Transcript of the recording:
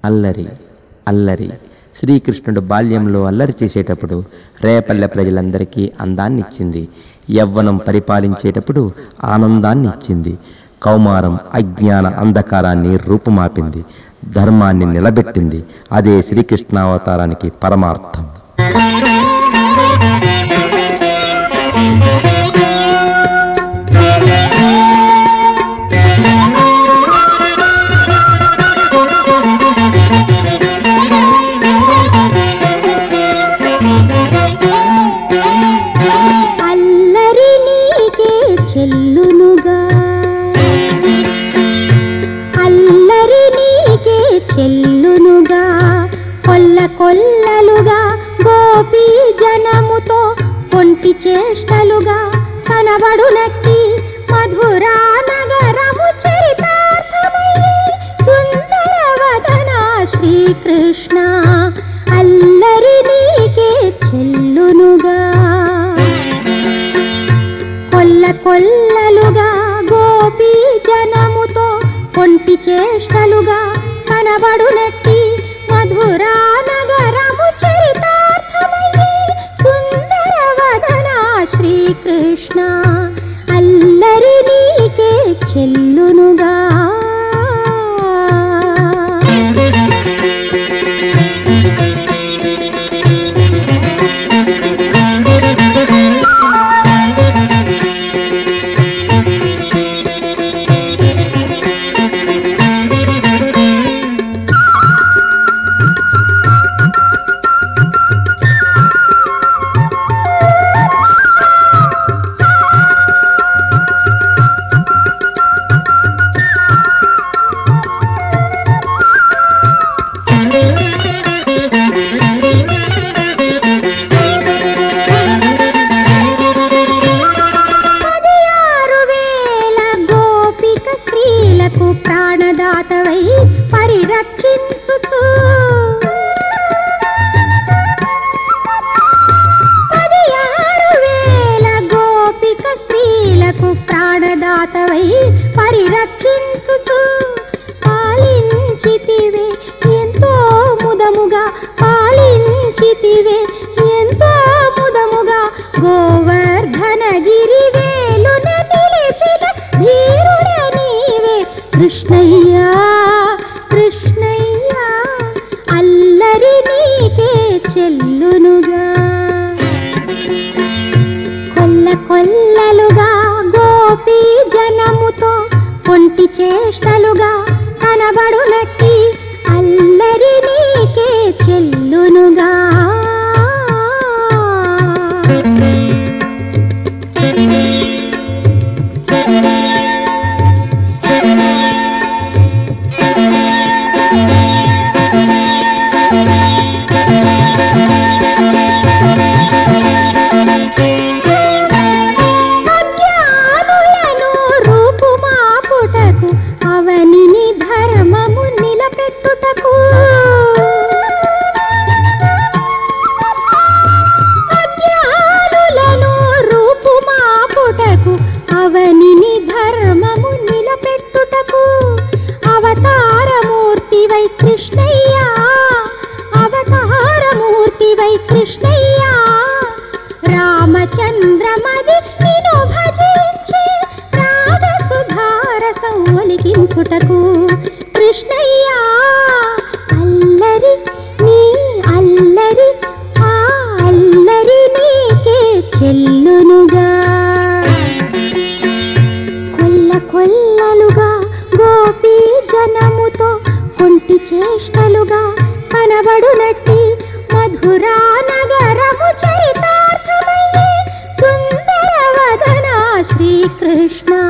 అల్లరి అల్లరి శ్రీకృష్ణుడు బాల్యంలో అల్లరి చేసేటప్పుడు రేపల్లె ప్రజలందరికీ అందాన్ని ఇచ్చింది యవ్వనం పరిపాలించేటప్పుడు ఆనందాన్ని ఇచ్చింది కౌమారం అజ్ఞాన అంధకారాన్ని రూపుమాపింది ధర్మాన్ని నిలబెట్టింది అదే శ్రీకృష్ణావతారానికి పరమార్థం అల్లరి నీకే చెల్లునుగా అల్లరి నీకే చెల్లునుగా కొల్ల కొల్లలుగా గోపీ జనముతో కొంటి చేష్టలుగా కనబడునట్టి మధురా నగరము చరితార్థమై సుందరవదన శ్రీకృష్ణ అల్లరి నీకే చెల్లునుగా కొల్ల కొల్లలుగా గోపీ జనముతో కొంటి చేష్టలుగా కనబడునట్టి మధురా నగరము చరితార్థమయ్యే సుందరవదన శ్రీకృష్ణ అల్లరి నీకే చెల్లునుగా ఆరు వేల గోపిక స్త్రీలకు ప్రాణదాతవై పరిరక్షించుచు పది ఆరు వేల గోపిక స్త్రీలకు ప్రాణదాతవై పరిరక్షించుచు పాలించితివే ఎంతో ముదముగా పాలించితివే ఎంతో ముదముగా గోవర్ధనగిరి వేలున నిలిపిన ధీరుడ నీవే కృష్ణయ్యా కృష్ణయ్యా అల్లరి నీకే చెల్లునుగా కొల్ల కొల్లలుగా గోపీ జనముతో కొంటి చేష్టలుగా కనబడునట్టి అల్లరి నీకే చెల్లునుగా అజ్ఞానులను రూపుమాపుటకు అవనిని ధర్మము నిలబెట్టుటకు అజ్ఞానులను రూపుమాపుటకు అవనిని ధర్మము నిలబెట్టుటకు అవతారమూర్తివై కృష్ణయ్యా అవతారమూర్తివై కృష్ణయ్యా రామచంద్రమది నిను భజించి రాగసుధారసం ఒలికించుటకు కృష్ణయ్యా అల్లరి నీ అల్లరి ఆ అల్లరి నీకే చెల్లునుగా కొల్ల కొల్లలుగా గోపీ జనముతో కొంటి చేష్టలుగా కనబడునట్టి మధురా నగరము చరితార్థమయ్యే సుందరవదన శ్రీకృష్ణ